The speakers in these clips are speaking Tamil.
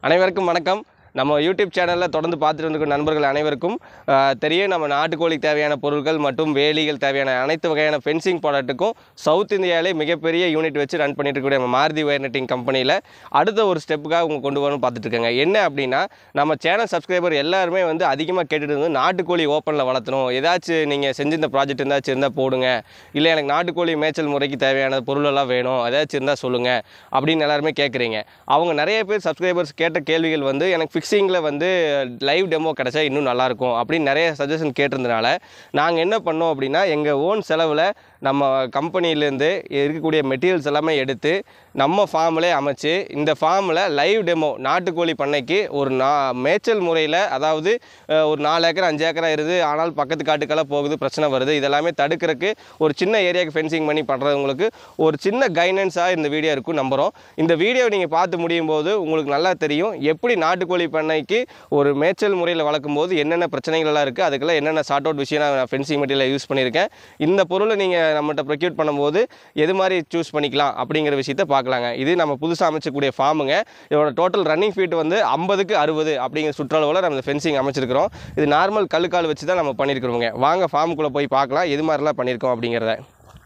அனைவருக்கும் வணக்கம் நம்ம யூடியூப் சேனலில் தொடர்ந்து பார்த்துட்டு இருக்க நண்பர்கள் அனைவருக்கும் ஆஹ், தெரியும் நம்ம நாட்டுக்கோழிக்கு தேவையான பொருட்கள் மற்றும் வேலிகள் தேவையான அனைத்து வகையான ஃபென்சிங் ப்ராடக்ட்டுக்கும் சவுத் இந்தியாவிலே மிகப்பெரிய யூனிட் வச்சு ரன் பண்ணிட்டு இருக்கக்கூடிய நம்ம மாருதி ஒயர் நெட்டிங் கம்பெனியில் அடுத்த ஒரு ஸ்டெப்புக்காக அவங்க கொண்டு வரணும்னு பார்த்துட்டு இருக்காங்க என்ன அப்படின்னா நம்ம சேனல் சப்ஸ்கிரைபர் எல்லாருமே வந்து அதிகமாக கேட்டுட்டு இருந்து நாட்டுக்கோழி ஓப்பனில் வளர்த்தணும் ஏதாச்சும் நீங்கள் செஞ்சிருந்த ப்ராஜெக்ட் இருந்தாச்சும் இருந்தால் போடுங்க இல்லை எனக்கு நாட்டுக்கோழி மேய்ச்சல் முறைக்கு தேவையான பொருளெல்லாம் வேணும் ஏதாச்சும் இருந்தால் சொல்லுங்கள் அப்படின்னு எல்லாருமே கேட்குறீங்க அவங்க நிறைய பேர் சப்ஸ்கிரைபர்ஸ் கேட்ட கேள்விகள் வந்து எனக்கு ஃபிக்ஸிங்கில் வந்து லைவ் டெமோ கிடச்சா இன்னும் நல்லாயிருக்கும் அப்படின்னு நிறைய சஜஷன் கேட்டிருந்தனால நாங்கள் என்ன பண்ணோம் அப்படின்னா எங்கள் ஓன் செலவில் நம்ம கம்பெனிலேருந்து இருக்கக்கூடிய மெட்டீரியல்ஸ் எல்லாமே எடுத்து நம்ம ஃபார்ம்லே அமைச்சு இந்த ஃபார்மில் லைவ் டெமோ நாட்டுக்கோழி பண்ணைக்கு ஒரு நா மேய்ச்சல் முறையில் அதாவது அஹ், ஒரு நாலு ஏக்கர் அஞ்சு ஏக்கரா இருது ஆனால் பக்கத்து காட்டுக்கெல்லாம் போகுது பிரச்சனை வருது இதெல்லாமே தடுக்கிறதுக்கு ஒரு சின்ன ஏரியாவுக்கு ஃபென்சிங் பண்ணி பண்ணுறவங்களுக்கு ஒரு சின்ன கைடன்ஸாக இந்த வீடியோ இருக்கும் நம்புகிறோம் இந்த வீடியோ நீங்கள் பார்த்து முடியும் போது உங்களுக்கு நல்லா தெரியும் எப்படி நாட்டுக்கோழி பண்ணைக்கு ஒரு மேய்ச்சல் முறையில் வளர்க்கும் போது என்னென்ன பிரச்சனைகள் எல்லாம் இருக்குது அதுக்கெல்லாம் என்னென்ன சார்ட் அவுட் விஷயம் நான் ஃபென்சிங் மெட்டீரியல் யூஸ் பண்ணியிருக்கேன் இந்த பொருளை நீங்கள் நம்மகிட்ட ப்ரொக்யூட் பண்ணும்போது எது மாதிரி சூஸ் பண்ணிக்கலாம் அப்படிங்கிற விஷயத்த பார்க்கலாங்க இது நம்ம புதுசாக அமைச்சக்கூடிய ஃபார்முங்க இதோட டோட்டல் ரன்னிங் ஃபீட் வந்து ஐம்பதுக்கு அறுபது அப்படிங்கிற சுற்றளவில் நம்ம இந்த ஃபென்சிங் அமைச்சிருக்கிறோம் இது நார்மல் கல்லுக்கால் வச்சு தான் நம்ம பண்ணியிருக்கிறோங்க வாங்க ஃபார்முக்குள்ளே போய் பார்க்கலாம் எது மாதிரிலாம் பண்ணியிருக்கோம் அப்படிங்கிறத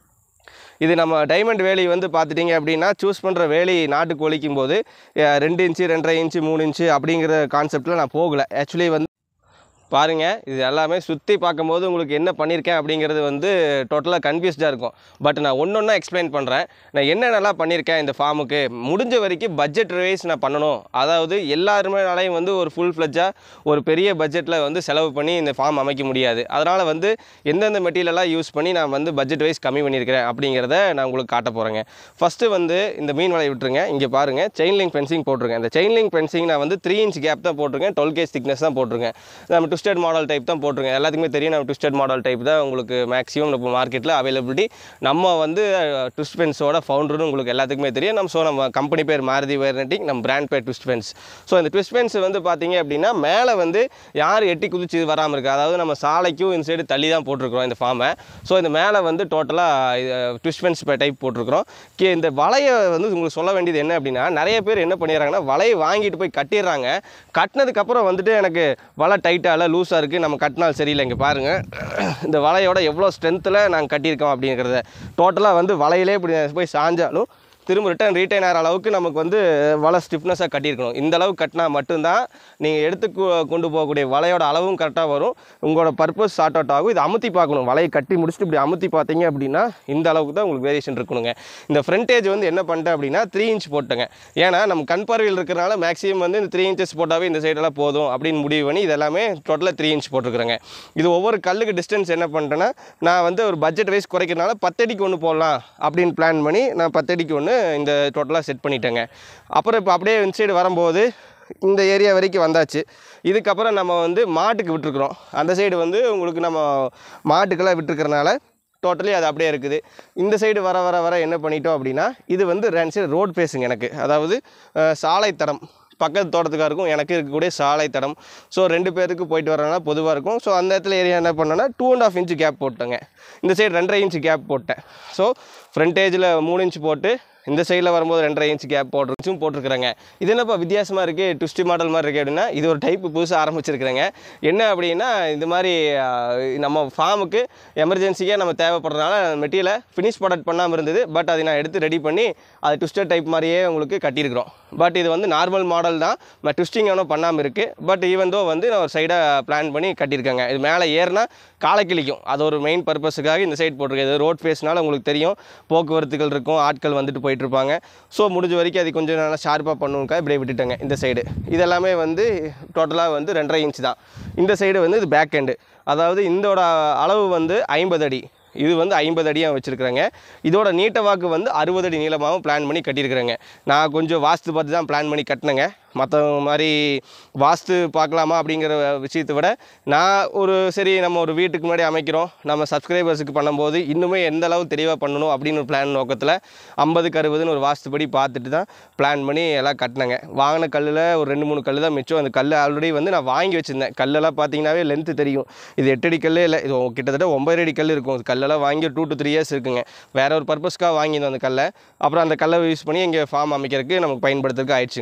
இது நம்ம டைமண்ட் வேலி வந்து பார்த்துட்டிங்க அப்படின்னா சூஸ் பண்ணுற வேலி நாட்டு கோழிக்கும் போது அஹ், ரெண்டு இன்ச்சு ரெண்டரை இன்ச்சு மூணு இன்ச்சு அப்படிங்கிற கான்செப்டில் நான் போகலை ஆக்சுவலி வந்து பாருங்கள் இது எல்லாமே சுற்றி பார்க்கும்போது உங்களுக்கு என்ன பண்ணியிருக்கேன் அப்படிங்கிறது வந்து டோட்டலாக கன்ஃபியூஸ்டாக இருக்கும் பட் நான் ஒன்று ஒன்றா எக்ஸ்பிளைன் பண்ணுறேன் நான் என்னென்னலாம் பண்ணியிருக்கேன் இந்த ஃபார்முக்கு முடிஞ்ச வரைக்கும் பட்ஜெட் வைஸ் நான் பண்ணணும் அதாவது எல்லாருமேனாலையும் வந்து ஒரு ஃபுல் ஃப்ளெஜ்ஜாக ஒரு பெரிய பட்ஜெட்டில் வந்து செலவு பண்ணி இந்த ஃபார்ம் அமைக்க முடியாது அதனால் வந்து எந்தெந்த மெட்டீரியலெல்லாம் யூஸ் பண்ணி நான் வந்து பட்ஜெட் வைஸ் கம்மி பண்ணியிருக்கிறேன் அப்படிங்கிறத நான் உங்களுக்கு காட்ட போகிறேங்க ஃபஸ்ட்டு வந்து இந்த மீன் வலையை விட்டுருங்க இங்கே பாருங்கள் செயின் லிங்க் ஃபென்சிங் போட்டிருக்கேன் இந்த செயின் லிங்க் ஃபென்சிங் நான் வந்து த்ரீ இன்ச் கேப் தான் போட்டிருக்கேன் டுவெல் கேஸ் திக்னஸ் தான் போட்டிருக்கேன் நம்ம ட்விஸ்டட் மாடல் டைப் தான் போட்டிருக்கேன் எல்லாத்துக்குமே தெரியும் நம்ம ட்விஸ்டட் மாடல் டைப் தான் உங்களுக்கு மேக்ஸிமம் இப்போ மார்க்கெட்டில் அவைலபிலிட்டி நம்ம வந்து ட்விஸ்ட் ஃபென்ஸோட ஃபவுண்டர்னு உங்களுக்கு எல்லாத்துக்குமே தெரியும் நம்ம ஸோ நம்ம கம்பெனி பேர் மாருதி வேர் நெட்டிங் நம்ம பிராண்ட் பேர் ட்விஸ்ட் ஃபென்ஸ் ஸோ இந்த ட்விஸ்ட் ஃபென்ஸ் வந்து பார்த்தீங்க அப்படின்னா மேலே வந்து யார் எட்டி குதிச்சு வராமல் இருக்குது அதாவது நம்ம சாலைக்கும் இந்த சைடு தள்ளி தான் போட்டிருக்கிறோம் இந்த ஃபார்மை ஸோ இந்த மேலே வந்து டோட்டலாக ட்விஸ்ட் ஃபென்ஸ் டைப் போட்டிருக்கிறோம் கே இந்த வலையை வந்து உங்களுக்கு சொல்ல வேண்டியது என்ன அப்படின்னா நிறைய பேர் என்ன பண்ணிடுறாங்கன்னா வலையை வாங்கிட்டு போய் கட்டிடுறாங்க கட்டினதுக்கப்புறம் வந்துட்டு எனக்கு வலை டைட்டாக இல்லை லூஸாக இருக்குது நம்ம கட்டினால் சரியில்லை இங்கே பாருங்கள் இந்த வலையோட எவ்வளோ ஸ்ட்ரென்த்தில் நாங்கள் கட்டியிருக்கோம் அப்படிங்கிறத டோட்டலாக வந்து வலையிலே இப்படி போய் சாஞ்சாலும் திரும்ப ரிட்டர்ன் ரீட்டைன் ஆகிற அளவுக்கு நமக்கு வந்து வலை ஸ்டிஃப்னஸாக கட்டியிருக்கணும் இந்த அளவுக்கு கட்டினா மட்டும்தான் நீங்கள் எடுத்து கொ- கொண்டு போகக்கூடிய வலையோட அளவும் கரெக்டாக வரும் உங்களோட பர்பஸ் ஷார்ட் அவுட் ஆகும் இது அமுத்தி பார்க்கணும் வலையை கட்டி முடிச்சுட்டு இப்படி அமுத்தி பார்த்தீங்க அப்படின்னா இந்த அளவுக்கு தான் உங்களுக்கு வேரியேஷன் இருக்கணுங்க இந்த ஃப்ரண்டேஜ் வந்து என்ன பண்ணிட்டேன் அப்படின்னா த்ரீ இன்ச் போட்டேங்க ஏன்னா நம்ம கண் பார்வையில் இருக்கிறனால மேக்ஸிமம் வந்து இந்த த்ரீ இன்ச்சஸ் போட்டாவே இந்த சைடெல்லாம் போதும் அப்படின்னு முடிவு பண்ணி இது எல்லாமே டோட்டலாக த்ரீ இன்ச் போட்டிருக்கிறேங்க இது ஒவ்வொரு கல்லுக்கு டிஸ்டன்ஸ் என்ன பண்ணிட்டேன்னா நான் வந்து ஒரு பட்ஜெட் வைஸ் குறைக்கிறனால பத்தடிக்கு ஒன்று போடலாம் அப்படின்னு பிளான் பண்ணி நான் பத்தடிக்கு ஒன்று இந்த டோட்டலாக செட் பண்ணிட்டேங்க அப்புறம் இப்போ அப்படியே இந்த சைடு வரும்போது இந்த ஏரியா வரைக்கும் வந்தாச்சு இதுக்கப்புறம் நம்ம வந்து மாட்டுக்கு விட்டுருக்குறோம் அந்த சைடு வந்து உங்களுக்கு நம்ம மாட்டுக்கெல்லாம் விட்டுருக்கறனால டோட்டலி அது அப்படியே இருக்குது இந்த சைடு வர வர வர என்ன பண்ணிட்டோம் அப்படின்னா இது வந்து ரெண்டு சைடு ரோட் ஃபேஸுங்க எனக்கு அதாவது அஹ், சாலை தடம் பக்கத்து தோட்டத்துக்காக இருக்கும் எனக்கு இருக்கக்கூடிய சாலை தடம் ஸோ ரெண்டு பேருக்கு போயிட்டு வரனால பொதுவாக இருக்கும் ஸோ அந்த இடத்துல ஏரியா என்ன பண்ணேன்னா two and half inch gap போட்டேங்க இந்த சைடு ரெண்டரை இன்ச்சு கேப் போட்டேன் ஸோ ஃப்ரண்டேஜில் மூணு இன்ச் போட்டு இந்த சைடில் வரும்போது ரெண்டரை இன்ச் கேப் போட்டுருச்சும் போட்டிருக்கிறேங்க இது என்னப்பா வித்தியாசமாக இருக்குது ட்விஸ்டி மாடல் மாதிரி இருக்குது அப்படின்னா இது ஒரு டைப் புதுசாக ஆரம்பிச்சிருக்கிறேங்க என்ன அப்படின்னா இந்த மாதிரி ஆஹ், நம்ம ஃபார்முக்கு எமர்ஜென்சியாக நம்ம தேவைப்படுறதுனால மெட்டீரியலை ஃபினிஷ் ப்ராடக்ட் பண்ணாமல் இருந்தது பட் அதை நான் எடுத்து ரெடி பண்ணி அது ட்விஸ்டட் டைப் மாதிரியே உங்களுக்கு கட்டியிருக்கிறோம் பட் இது வந்து நார்மல் மாடல் தான் ட்விஸ்டிங் ஒன்றும் பண்ணாமல் இருக்குது பட் ஈவன் தோ வந்து நான் ஒரு சைடாக பிளான் பண்ணி கட்டியிருக்கேங்க இது மேலே ஏறினா காலை கிழிக்கும் அது ஒரு மெயின் பர்பஸுக்காக இந்த சைடு போட்டிருக்கேன் இது ரோட் ஃபேஸ்னால உங்களுக்கு தெரியும் போக்குவரத்துகள் இருக்கும் ஆட்கள் வந்துட்டு போயிட்டு இருப்பாங்க ஸோ முடிஞ்ச வரைக்கும் அது கொஞ்சம் நல்லா ஷார்ப்பாக பண்ணுவோம்க்கா இப்படியே விட்டுட்டேங்க இந்த சைடு இதெல்லாமே வந்து டோட்டலாக வந்து ரெண்டரை இன்ச் தான் இந்த சைடு வந்து இது பேக் எண்டு அதாவது இதோட அளவு வந்து ஐம்பது அடி இது வந்து ஐம்பது அடியாக வச்சுருக்குறேங்க இதோட நீட்ட வாக்கு வந்து அறுபது அடி நீளமாகவும் பிளான் பண்ணி கட்டியிருக்கிறேங்க நான் கொஞ்சம் வாஸ்து பார்த்து தான் பிளான் பண்ணி கட்டினேங்க மற்ற மாதிரி வாஸ்து பார்க்கலாமா அப்படிங்கிற விஷயத்தை விட நான் ஒரு சரி நம்ம ஒரு வீட்டுக்கு முன்னாடி அமைக்கிறோம் நம்ம சப்ஸ்கிரைபர்ஸுக்கு பண்ணும்போது இன்னுமே எந்த அளவு தெளிவாக பண்ணணும் அப்படின்னு ஒரு பிளான் நோக்கத்தில் ஐம்பதுக்கு அறுபதுன்னு ஒரு வாஸ்துபடி பார்த்துட்டு தான் பிளான் பண்ணி எல்லாம் கட்டினேங்க வாங்கின கல்லில் ஒரு ரெண்டு மூணு கல் தான் மிச்சம் அந்த கல் ஆல்ரெடி வந்து நான் வாங்கி வச்சுருந்தேன் கல்லெல்லாம் பார்த்தீங்கன்னாவே லென்த்து தெரியும் இது எட்டு அடி கல்லே இல்லை இது கிட்டத்தட்ட ஒன்பது அடி கல் இருக்கும் இது கல்லெல்லாம் வாங்கி டூ டு த்ரீ இயர்ஸ் இருக்குங்க வேற ஒரு பர்பஸ்க்காக வாங்கியிருந்தோம் அந்த கல்லை அப்புறம் அந்த கல்லை யூஸ் பண்ணி இங்கே ஃபார்ம் அமைக்கிறதுக்கு நமக்கு பயன்படுத்துறதுக்கு ஆயிடுச்சுங்க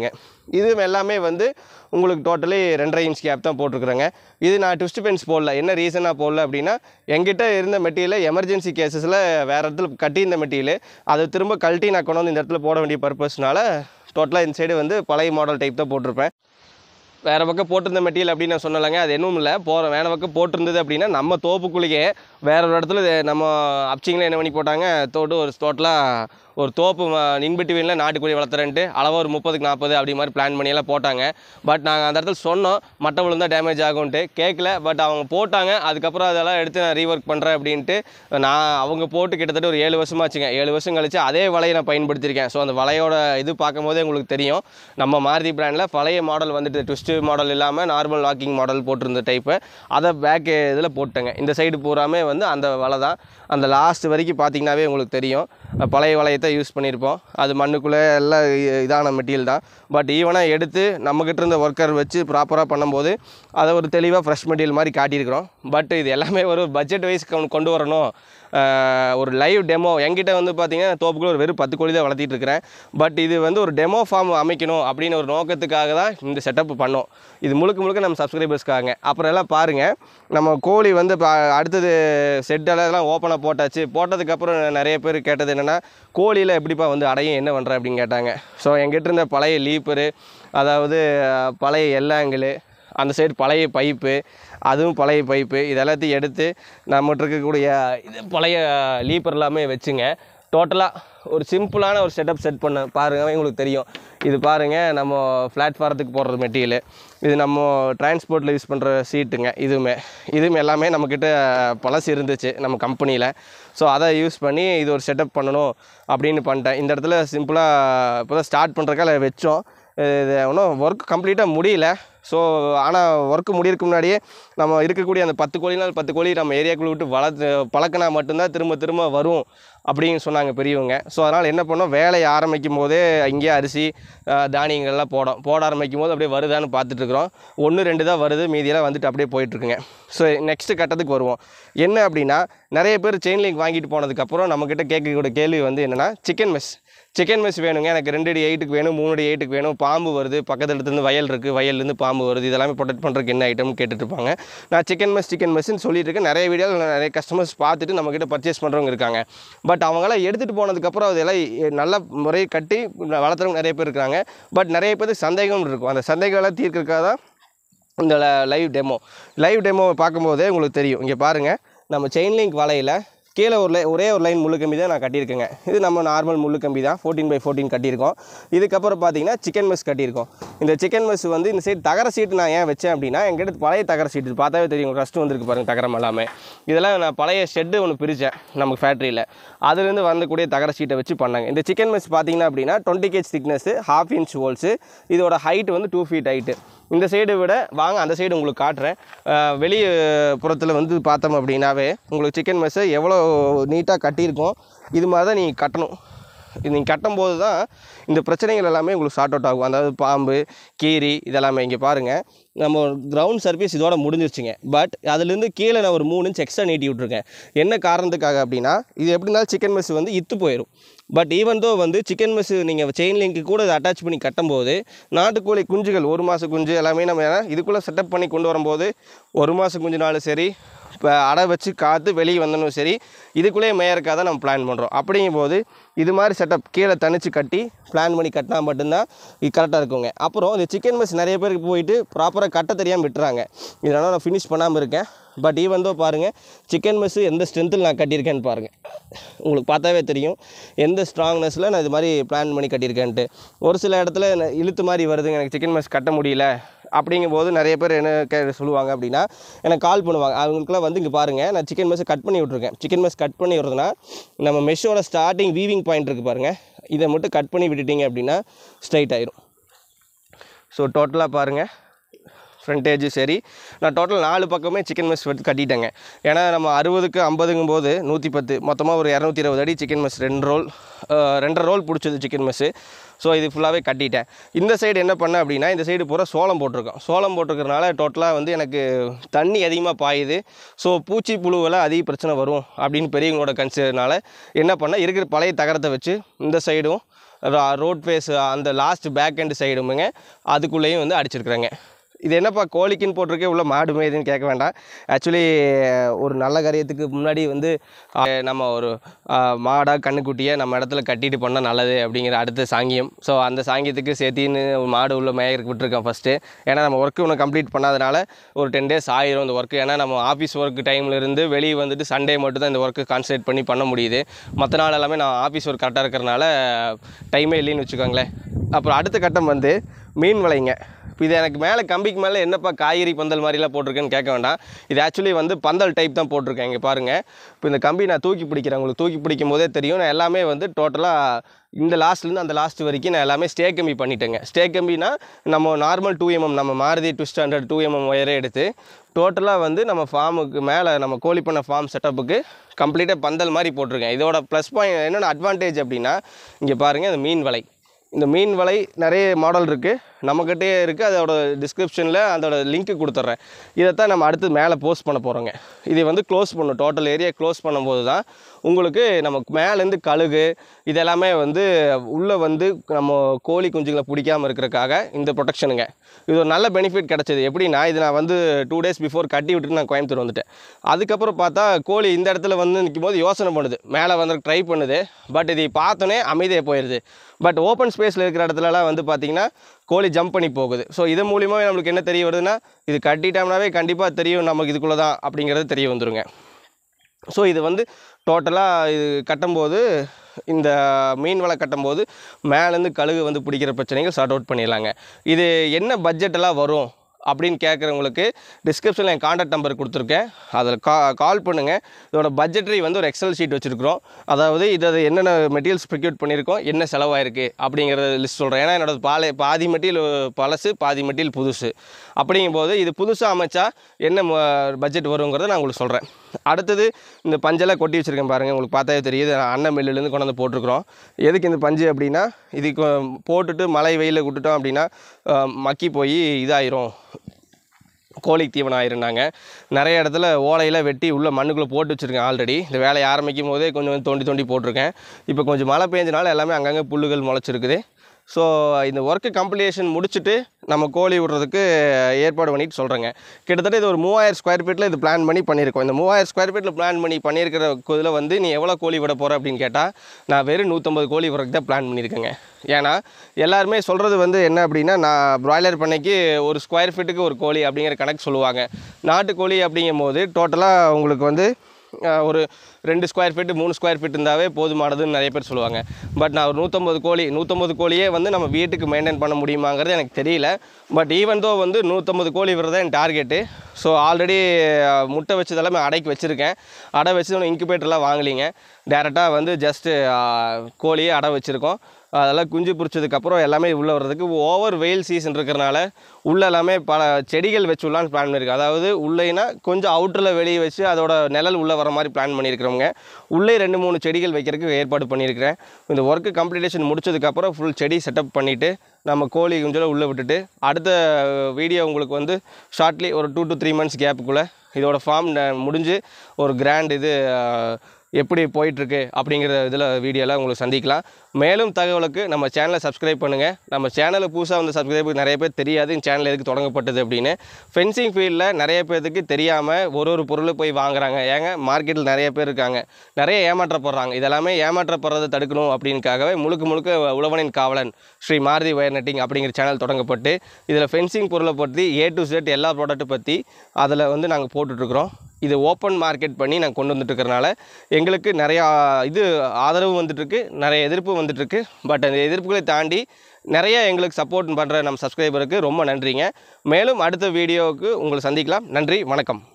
இது எல்லாமே வந்து உங்களுக்கு டோட்டலி ரெண்டரை இன்ச் கேப் தான் போட்டிருக்குறேங்க இது நான் ட்விஸ்ட் பென்ஸ் போடல என்ன ரீசனாக போடல அப்படின்னா என்கிட்ட இருந்த மெட்டீரியல் எமர்ஜென்சி கேசஸில் வேறு இடத்துல கட்டியிருந்த மெட்டீரியல் அதை திரும்ப கழட்டி நான் கொண்டு வந்து இந்த இடத்துல போட வேண்டிய பர்பஸ்னால டோட்டலாக இந்த சைடு வந்து பழைய மாடல் டைப் தான் போட்டிருப்பேன் வேறு பக்கம் போட்டிருந்த மெட்டீரியல் அப்படின்னு நான் சொன்னலைங்க அது எதுவும் இல்லை போகிற வேறு பக்கம் போட்டிருந்தது அப்படின்னா நம்ம தோப்புக்குள்ளேயே வேற ஒரு இடத்துல இது நம்ம அப்சிங்கில் என்ன பண்ணி போட்டாங்க தோட்டு ஒரு டோட்டலாக ஒரு தோப்பு இன்பிட்வீனில் நாட்டுக்கோழி வளர்த்துறேன்ட்டு அளவு ஒரு முப்பதுக்கு நாற்பது அப்படி மாதிரி பிளான் பண்ணி எல்லாம் போட்டாங்க பட் நாங்கள் அந்த இடத்துல சொன்னோம் மட்டை விழுந்தா டேமேஜ் ஆகும்ன்ட்டு கேட்கல பட் அவங்க போட்டாங்க அதுக்கப்புறம் அதெல்லாம் எடுத்து நான் ரீஒர்க் பண்ணுறேன் அப்படின்ட்டு நான் அவங்க போட்டு கிட்டத்தட்ட ஒரு ஏழு வருஷமாச்சுங்க ஏழு வருஷம் கழிச்சு அதே வலையை நான் பயன்படுத்தியிருக்கேன் ஸோ அந்த வலையோட இது பார்க்கும்போதே உங்களுக்கு தெரியும் நம்ம மாருதி பிராண்டில் பழைய மாடல் வந்துட்டு ட்விஸ்ட் மாடல் இல்லாமல் நார்மல் லாக்கிங் மாடல் போட்டிருந்த டைப்பு அதை பேக் இதில் போட்டேங்க இந்த சைடு பூராமே வந்து அந்த வலை தான் அந்த லாஸ்ட் வரைக்கும் பார்த்தீங்கன்னாவே உங்களுக்கு தெரியும் அஹ் பழைய வளையத்தை யூஸ் பண்ணியிருப்போம் அது மண்ணுக்குள்ளே எல்லாம் இ- இதான மெட்டீரியல் தான் பட் ஈவனாக எடுத்து நம்மக்கிட்ட இருந்த ஒர்க்கர் வச்சு ப்ராப்பராக பண்ணும்போது அதை ஒரு தெளிவாக ஃப்ரெஷ் மெட்டீரியல் மாதிரி காட்டியிருக்கிறோம் பட் இது எல்லாமே ஒரு பட்ஜெட் வைஸ் கொண்டு வரணும் அஹ் ஒரு லைவ் டெமோ என்கிட்ட வந்து பார்த்தீங்கன்னா தோப்புக்குள்ள ஒரு வெறும் பத்து கோழி தான் வளர்த்திட்டு இருக்கிறேன் பட் இது வந்து ஒரு டெமோ ஃபார்ம் அமைக்கணும் அப்படின்னு ஒரு நோக்கத்துக்காக தான் இந்த செட்டப் பண்ணோம் இது முழுக்க முழுக்க நம்ம சப்ஸ்கிரைபர்ஸ்க்காக அப்புறம் எல்லாம் பாருங்கள் நம்ம கோழி வந்து இப்போ அடுத்தது செட்டெல்லாம் எல்லாம் ஓப்பனாக போட்டாச்சு போட்டதுக்கப்புறம் நிறைய பேர் கேட்டது என்னென்னா கோழியில் எப்படிப்பா வந்து அடையும் என்ன பண்ணுற அப்படின்னு கேட்டாங்க ஸோ எங்கிட்ட இருந்த பழைய லீப்பரு அதாவது அஹ், பழைய எல்லாங்கிளு அந்த சைடு பழைய பைப்பு அதுவும் பழைய பைப்பு இது எல்லாத்தையும் எடுத்து நம்மகிட்ட இருக்கக்கூடிய இது பழைய லீப்பர் எல்லாமே வச்சுங்க டோட்டலாக ஒரு சிம்பிளான ஒரு செட்டப் செட் பண்ண பாருங்க உங்களுக்கு தெரியும் இது பாருங்கள் நம்ம பிளாட்ஃபாரத்துக்கு போடுற மெட்டீரியல் இது நம்ம டிரான்ஸ்போர்ட்டில் யூஸ் பண்ணுற சீட்டுங்க இதுவுமே இதுவும் எல்லாமே நம்மக்கிட்ட பழசு இருந்துச்சு நம்ம கம்பெனியில் ஸோ அதை யூஸ் பண்ணி இது ஒரு செட்டப் பண்ணணும் அப்படின்னு பண்ணிட்டேன் இந்த இடத்துல சிம்பிளாக இப்போ தான் ஸ்டார்ட் பண்ணுறக்கால வச்சோம் இது இன்னும் ஒர்க் கம்ப்ளீட்டாக முடியல ஸோ ஆனால் ஒர்க்கு முடியறதுக்கு முன்னாடியே நம்ம இருக்கக்கூடிய அந்த பத்து கோழினால் பத்து கோழி நம்ம ஏரியாக்குள்ளே விட்டு வளர்த்து பழக்கினா மட்டும்தான் திரும்ப திரும்ப வரும் அப்படின்னு சொன்னாங்க பெரியவங்க ஸோ அதனால் என்ன பண்ணோம் வேலையை ஆரம்பிக்கும் போதே இங்கேயே அரிசி அஹ், தானியங்கள்லாம் போடும் போட ஆரம்பிக்கும் போது அப்படியே வருதான்னு பார்த்துட்ருக்குறோம் ஒன்று ரெண்டு தான் வருது மீதியெல்லாம் வந்துட்டு அப்படியே போயிட்டுருக்குங்க ஸோ நெக்ஸ்ட்டு கட்டத்துக்கு வருவோம் என்ன அப்படின்னா நிறைய பேர் செயின் லிங்க் வாங்கிட்டு போனதுக்கப்புறம் நம்மக்கிட்ட கேட்கக்கூடிய கேள்வி வந்து என்னென்னா சிக்கன் மெஸ் சிக்கன் மெஸ் வேணுங்க எனக்கு ரெண்டு அடி எயிட்டுக்கு வேணும் மூணு அடி எயிட்டுக்கு வேணும் பாம்பு வருது பக்கத்துல இருந்து வயல் இருக்குது வயல்லேருந்து பாம்பு வருது இதெல்லாமே ப்ரொடெக்ட் பண்ணுறதுக்கு என்ன ஐட்டம்னு கேட்டுட்டு இருப்பாங்க நான் சிக்கன் மெஸ் சிக்கன் மெஸ்ன்னு சொல்லிட்டு இருக்கேன் நிறைய வீடியோவில் நிறைய கஸ்டமர்ஸ் பார்த்துட்டு நம்மக்கிட்ட பர்ச்சேஸ் பண்ணுறவங்க இருக்காங்க பட் அவங்களாம் எடுத்துகிட்டு போனதுக்கப்புறம் அதெல்லாம் எ- நல்ல முறை கட்டி வளர்த்துறவங்க நிறைய பேர் இருக்காங்க பட் நிறைய பேருக்கு சந்தேகம் இருக்கும் அந்த சந்தேகம்லாம் தீர்க்கறதுக்காக தான் இந்த லைவ் டெமோ லைவ் டெமோ பார்க்கும்போதே உங்களுக்கு தெரியும் இங்கே பாருங்கள் நம்ம செயின் லிங்க் வலையில் கீழே ஒரு லை ஒரே ஒரு லைன் முள்ளு கம்பி தான் நான் கட்டியிருக்கேங்க இது நம்ம நார்மல் முள்ளு கம்பி தான் ஃபோர்டீன் பை ஃபோர்டீன் கட்டியிருக்கோம் இதுக்கப்புறம் பார்த்தீங்கன்னா சிக்கன் மெஸ் கட்டியிருக்கோம் இந்த சிக்கன் மெஸ் வந்து இந்த சைடு தகர சீட்டு நான் ஏன் வச்சேன் அப்படின்னா எங்கிட்ட பழைய தகர சீட்டு இது பார்த்தாவே தெரியும் ரஸ்ட் வந்திருக்கு பாருங்க தகரம் எல்லாமே இதெல்லாம் நான் பழைய ஷெட்டு ஒன்று பிரித்தேன் நமக்கு ஃபேக்ட்ரியில் அதுலேருந்து வரக்கூடிய தகர சீட்டை வச்சு பண்ணாங்க இந்த சிக்கன் மெஸ் பார்த்தீங்கன்னா அப்படின்னா twenty gauge thickness half inch holes இதோட ஹைட் வந்து டூ ஃபீட் ஹைட்டு இந்த சைடு விட வாங்க அந்த சைடு உங்களுக்கு காட்டுறேன் அஹ் வெளிய புறத்தில் வந்து பார்த்தோம் அப்படின்னாவே உங்களுக்கு சிக்கன் மெஸ்ஸை எவ்வளோ நீட்டாக கட்டியிருக்கோம் இது மாதிரி தான் நீங்கள் கட்டணும் இது நீங்கள் கட்டும்போது தான் இந்த பிரச்சனைகள் எல்லாமே உங்களுக்கு சார்ட் அவுட் ஆகும் அதாவது பாம்பு கீரி இதெல்லாமே இங்கே பாருங்கள் நம்ம கிரவுண்ட் சர்வீஸ் இதோட முடிஞ்சிருச்சுங்க பட் அதுலேருந்து கீழே நான் ஒரு மூணு இன்ச் எக்ஸ்ட்ரா நீட்டி விட்ருக்கேன் என்ன காரணத்துக்காக அப்படின்னா இது எப்படி இருந்தாலும் சிக்கன் மெஸ் வந்து இத்து போயிடும் பட் ஈவன் தோ வந்து சிக்கன் மெஸ் நீங்கள் செயின் லிங்க்கு கூட இதை அட்டாச் பண்ணி கட்டும்போது நாட்டுக்கோழி குஞ்சுகள் ஒரு மாத குஞ்சு எல்லாமே நம்ம இதுக்குள்ளே செட்டப் பண்ணி கொண்டு வரும்போது ஒரு மாதம் குஞ்சுனாலும் சரி இப்போ அடை வச்சு காற்று வெளியே வந்தனும் சரி இதுக்குள்ளேயே மேயறக்காக தான் நம்ம பிளான் பண்ணுறோம் அப்படிங்கும்போது இது மாதிரி செட்டப் கீழே தனிச்சு கட்டி பிளான் பண்ணி கட்டினா மட்டும்தான் இது கரெக்டாக இருக்குங்க அப்புறம் இந்த சிக்கன் மெஸ் நிறைய பேருக்கு போயிட்டு ப்ராப்பராக கட்ட தெரியாமல் விட்டுறாங்க இதனால் நான் ஃபினிஷ் பண்ணாமல் இருக்கேன் பட் ஈவன் தோ பாருங்கள் சிக்கன் மெஸ்ஸு எந்த ஸ்ட்ரென்த்தில் நான் கட்டியிருக்கேன்னு பாருங்கள் உங்களுக்கு பார்த்தாவே தெரியும் எந்த ஸ்ட்ராங்னஸில் நான் இது மாதிரி பிளான் பண்ணி கட்டியிருக்கேன்ட்டு ஒரு சில இடத்துல என்ன இழுத்து மாதிரி வருதுங்க எனக்கு சிக்கன் மெஸ் கட்ட முடியல அப்படிங்கும்போது நிறைய பேர் என்ன கே சொல்லுவாங்க அப்படின்னா எனக்கு கால் பண்ணுவாங்க அவங்களுக்குலாம் வந்து இங்கே பாருங்கள் நான் சிக்கன் மெஸ்ஸை கட் பண்ணி விட்ருக்கேன் சிக்கன் மெஸ் கட் பண்ணி விட்றதுனா நம்ம மெஷ்ஷோட ஸ்டார்டிங் வீவிங் பாயிண்ட் இருக்குது பாருங்கள் இதை மட்டும் கட் பண்ணி விட்டுட்டீங்க அப்படின்னா ஸ்ட்ரைட் ஆயிரும் ஸோ டோட்டலாக பாருங்கள் ஃப்ரண்டேஜ் சரி நான் டோட்டல் நாலு பக்கமே சிக்கன் மெஸ் எடுத்து கட்டிட்டேங்க ஏன்னா நம்ம அறுபதுக்கு ஐம்பதுங்கும் போது நூற்றி பத்து மொத்தமாக ஒரு இரநூத்தி இருபது அடி சிக்கன் மெஸ் ரெண்டு ரோல் அஹ், ரெண்டரை ரோல் பிடிச்சது சிக்கன் மெஸ்ஸு ஸோ இது ஃபுல்லாகவே கட்டிட்டேன் இந்த சைடு என்ன பண்ணேன் அப்படின்னா இந்த சைடு பூரா சோளம் போட்டிருக்கோம் சோளம் போட்டிருக்கறனால டோட்டலாக வந்து எனக்கு தண்ணி அதிகமாக பாயுது ஸோ பூச்சி புழுவெல்லாம் அதிக பிரச்சனை வரும் அப்படின்னு பெரியவங்களோட கன்சிடர்னால என்ன பண்ணேன் இருக்கிற பழைய தகரத்தை வச்சு இந்த சைடும் ரோட் ஃபேஸ் அந்த லாஸ்ட் பேக் எண்டு சைடுமுங்க அதுக்குள்ளேயும் வந்து அடிச்சிருக்கிறேங்க இது என்னப்பா கோழிக்குன்னு போட்டிருக்கே உள்ள மாடு மேயுதுன்னு கேட்க வேண்டாம் ஆக்சுவலி ஒரு நல்ல காரியத்துக்கு முன்னாடி வந்து அஹ், நம்ம ஒரு மாடாக கண்ணுக்குட்டியை நம்ம இடத்துல கட்டிட்டு பண்ணால் நல்லது அப்படிங்கிற அடுத்த சாங்கியம் ஸோ அந்த சாங்கியத்துக்கு சேர்த்தின்னு ஒரு மாடு உள்ள மேயருக்கு விட்டுருக்கேன் ஃபஸ்ட்டு ஏன்னா நம்ம ஒர்க்கு ஒன்று கம்ப்ளீட் பண்ணாதனால ஒரு டென் டேஸ் ஆயிரும் இந்த ஒர்க்கு ஏன்னா நம்ம ஆஃபீஸ் ஒர்க் டைமில் இருந்து வெளியே வந்துட்டு சண்டே மட்டும் தான் இந்த ஒர்க்கு கான்சன்ட்ரேட் பண்ணி பண்ண முடியுது மற்ற நாள் எல்லாமே நான் ஆஃபீஸ் ஒர்க் கரெக்டாக இருக்கிறனால டைமே இல்லைன்னு வச்சுக்கோங்களேன் அப்புறம் அடுத்த கட்டம் வந்து மீன் வலைங்க இப்போ இது எனக்கு மேலே கம்பிக்கு மேலே என்னப்பா காய்கறி பந்தல் மாதிரிலாம் போட்டிருக்கேன்னு கேட்க வேண்டாம் இது ஆக்சுவலி வந்து பந்தல் டைப் தான் போட்டிருக்கேன் இங்கே பாருங்கள் இப்போ இந்த கம்பி நான் தூக்கி பிடிக்கிறேன் உங்களுக்கு தூக்கி பிடிக்கும் போதே தெரியும் நான் எல்லாமே வந்து டோட்டலாக இந்த லாஸ்ட்லேருந்து அந்த லாஸ்ட் வரைக்கும் நான் எல்லாமே ஸ்டே கம்பி பண்ணிட்டேங்க ஸ்டே கம்பினா நம்ம நார்மல் டூ எம்எம் நம்ம Maruthi two standard two mm ஒயரே எடுத்து டோட்டலாக வந்து நம்ம ஃபார்முக்கு மேலே நம்ம கோழி பண்ண ஃபார்ம் செட்டப்புக்கு கம்ப்ளீட்டாக பந்தல் மாதிரி போட்டிருக்கேன் இதோட ப்ளஸ் பாயிண்ட் என்னென்ன அட்வான்டேஜ் அப்படின்னா இங்கே பாருங்கள் இந்த மீன் வலை இந்த மீன் வலை நிறைய மாடல் இருக்குது நம்மக்கிட்டே இருக்குது அதோட டிஸ்கிரிப்ஷனில் அதோட லிங்க்கு கொடுத்துட்றேன் இதைத்தான் நம்ம அடுத்து மேலே போஸ்ட் பண்ண போகிறோங்க இதை வந்து க்ளோஸ் பண்ணும் டோட்டல் ஏரியா க்ளோஸ் பண்ணும்போது தான் உங்களுக்கு நமக்கு மேலேருந்து கழுகு இதெல்லாமே வந்து உள்ளே வந்து நம்ம கோழி குஞ்சுங்களை பிடிக்காம இருக்கிறதுக்காக இந்த ப்ரொடெக்ஷனுங்க இது ஒரு நல்ல பெனிஃபிட் கிடச்சிது எப்படின்னா இது நான் வந்து டூ டேஸ் பிஃபோர் கட்டி விட்டுட்டு நான் கோயம்புத்தூர் வந்துட்டேன் அதுக்கப்புறம் பார்த்தா கோழி இந்த இடத்துல வந்து நிற்கும் போது யோசனை பண்ணுது மேலே வந்து ட்ரை பண்ணுது பட் இதை பார்த்தோன்னே அமைதியாக போயிடுது பட் ஓப்பன் ஸ்பேஸில் இருக்கிற இடத்துலலாம் வந்து பார்த்திங்கன்னா கோழி ஜம்ப் பண்ணி போகுது ஸோ இது மூலிமா நம்மளுக்கு என்ன தெரிய வருதுன்னா இது கட்டிட்டோம்னாவே கண்டிப்பாக தெரியும் நமக்கு இதுக்குள்ளே தான் அப்படிங்கிறது தெரிய வந்துருங்க ஸோ இது வந்து டோட்டலாக இது கட்டும்போது இந்த மீன் வலை கட்டும்போது மேலேருந்து கழுகு வந்து பிடிக்கிற பிரச்சனைகள் சார்ட் அவுட் பண்ணிடலாங்க இது என்ன பட்ஜெட்டெல்லாம் வரும் அப்படின்னு கேட்குறவங்களுக்கு டிஸ்கிரிப்ஷனில் என் காண்டாக்ட் நம்பர் கொடுத்துருக்கேன் அதில் கா கால் பண்ணுங்கள் இதோட பட்ஜெட்ரி வந்து ஒரு எக்ஸல் ஷீட் வச்சுருக்கிறோம் அதாவது இது அது என்னென்ன மெட்டீரியல்ஸ் ப்ரிக்யூட் பண்ணியிருக்கோம் என்ன செலவாயிருக்கு அப்படிங்கிறத லிஸ்ட் சொல்கிறேன் ஏன்னா என்னோட பாலை பாதி மெட்டீரியல் பழசு பாதி மெட்டீரியல் புதுசு அப்படிங்கும்போது இது புதுசாக அமைச்சா என்ன பட்ஜெட் வருங்கிறத நான் உங்களுக்கு சொல்கிறேன் அடுத்தது இந்த பஞ்செல்லாம் கொட்டி வச்சுருக்கேன் பாருங்கள் உங்களுக்கு பார்த்தாவே தெரியுது நான் அண்ணன் மில்லுலேருந்து கொண்டு வந்து போட்டிருக்கிறோம் எதுக்கு இந்த பஞ்சு அப்படின்னா இது கொ- போட்டுட்டு மழை வெயிலில் விட்டுட்டோம் அப்படின்னா அஹ், மக்கி போய் இதாயிரும் கோழி தீவனம் ஆயிருந்தாங்க நிறைய இடத்துல ஓலையில் வெட்டி உள்ள மண்ணுக்குள்ளே போட்டு வச்சுருக்கேன் ஆல்ரெடி இந்த வேலையை ஆரம்பிக்கும் போதே கொஞ்சம் கொஞ்சம் தோண்டி தோண்டி போட்டிருக்கேன் இப்போ கொஞ்சம் மழை பெஞ்சனால எல்லாமே அங்கங்கே புல்லுகள் முளைச்சிருக்குது ஸோ இந்த ஒர்க்கு கம்ப்ளீஷன் முடிச்சுட்டு நம்ம கோழி விடுறதுக்கு ஏற்பாடு பண்ணிட்டு சொல்கிறேங்க கிட்டத்தட்ட இது ஒரு மூவாயிரம் ஸ்கொயர் ஃபீட்டில் இது பிளான் பண்ணி பண்ணியிருக்கோம் இந்த மூவாயிரம் ஸ்கொயர் ஃபீட்டில் பிளான் பண்ணி பண்ணியிருக்கிற இதில் வந்து நீ எவ்வளோ கோழி விட போகிற அப்படின்னு கேட்டால் நான் வெறும் நூற்றம்பது கோழி விடுறதுக்கு தான் பிளான் பண்ணியிருக்கேங்க ஏன்னா எல்லாருமே சொல்கிறது வந்து என்ன அப்படின்னா நான் பிராய்லர் பண்ணைக்கு ஒரு ஸ்கொயர் ஃபீட்டுக்கு ஒரு கோழி அப்படிங்கிற கணக்கு சொல்லுவாங்க நாட்டுக்கோழி அப்படிங்கும் போது டோட்டலாக உங்களுக்கு வந்து அஹ், ஒரு ரெண்டு ஸ்கொயர் ஃபீட்டு மூணு ஸ்கொயர் ஃபீட் இருந்தாவே போதுமானதுன்னு நிறைய பேர் சொல்லுவாங்க பட் நான் ஒரு நூற்றம்பது கோழி நூற்றம்பது கோழியே வந்து நம்ம வீட்டுக்கு மெயின்டைன் பண்ண முடியுமாங்கிறது எனக்கு தெரியல பட் ஈவன் தோ வந்து நூற்றம்பது கோழி விடுறது என் டார்கெட்டு ஸோ ஆல்ரெடி முட்டை வச்சதெல்லாமே அடைக்கு வச்சுருக்கேன் அடை வச்சு இன்குபேட்டர்லாம் வாங்கலிங்க டேரெக்டாக வந்து ஜஸ்ட்டு கோழியே அடை வச்சுருக்கோம் அதெல்லாம் குஞ்சு பிடிச்சதுக்கப்புறம் எல்லாமே உள்ளே வர்றதுக்கு ஓவர் வெயில் சீசன் இருக்கிறனால உள்ள எல்லாமே பல செடிகள் வச்சு உள்ளான்னு பிளான் பண்ணியிருக்கேன் அதாவது உள்ளேனா கொஞ்சம் அவுட்டரில் வெளியே வச்சு அதோட நிழல் உள்ளே வர மாதிரி பிளான் பண்ணியிருக்கிறவங்க உள்ளே ரெண்டு மூணு செடிகள் வைக்கிறதுக்கு ஏற்பாடு பண்ணியிருக்கிறேன் இந்த ஒர்க்கு கம்ப்ளீட்டேஷன் முடிச்சதுக்கப்புறம் ஃபுல் செடி செட்டப் பண்ணிவிட்டு நம்ம கோழி குஞ்சலை உள்ளே விட்டுட்டு அடுத்த வீடியோ உங்களுக்கு வந்து ஷார்ட்லி ஒரு டூ டு த்ரீ மந்த்ஸ் கேப்புக்குள்ளே இதோட ஃபார்ம் முடிஞ்சு ஒரு கிராண்ட் இது அஹ், எப்படி போயிட்டுருக்கு அப்படிங்கிற இதில் வீடியோவில் உங்களுக்கு சந்திக்கலாம் மேலும் தகவலுக்கு நம்ம சேனலை சப்ஸ்கிரைப் பண்ணுங்கள் நம்ம சேனலை புதுசாக வந்து சப்ஸ்கிரைப் நிறைய பேர் தெரியாது இந்த சேனல் எதுக்கு தொடங்கப்பட்டது அப்படின்னு ஃபென்சிங் ஃபீல்டில் நிறைய பேர்த்துக்கு தெரியாமல் ஒரு ஒரு பொருள் போய் வாங்குறாங்க ஏங்க மார்க்கெட்டில் நிறைய பேர் இருக்காங்க நிறைய ஏமாற்றப்படுறாங்க இதெல்லாமே ஏமாற்றப்படுறதை தடுக்கணும் அப்படின்னுக்காகவே முழுக்க முழுக்க உழவனின் காவலன் ஸ்ரீ மாருதி வயர் நெட்டிங் அப்படிங்கிற சேனல் தொடங்கப்பட்டு இதில் ஃபென்சிங் பொருளை பற்றி ஏ டு செட் எல்லா ப்ராடக்ட்டை பற்றி அதில் வந்து நாங்கள் போட்டுட்ருக்குறோம் இது ஓப்பன் மார்க்கெட் பண்ணி நாங்கள் கொண்டு வந்துட்டு இருக்கிறனால எங்களுக்கு நிறையா இது ஆதரவு வந்துட்டுருக்கு நிறைய எதிர்ப்பு வந்துட்டுருக்கு பட் அந்த எதிர்ப்புகளை தாண்டி நிறைய எங்களுக்கு சப்போர்ட் பண்ணுற நம்ம சப்ஸ்கிரைபருக்கு ரொம்ப நன்றிங்க மேலும் அடுத்த வீடியோவுக்கு உங்களை சந்திக்கலாம் நன்றி வணக்கம்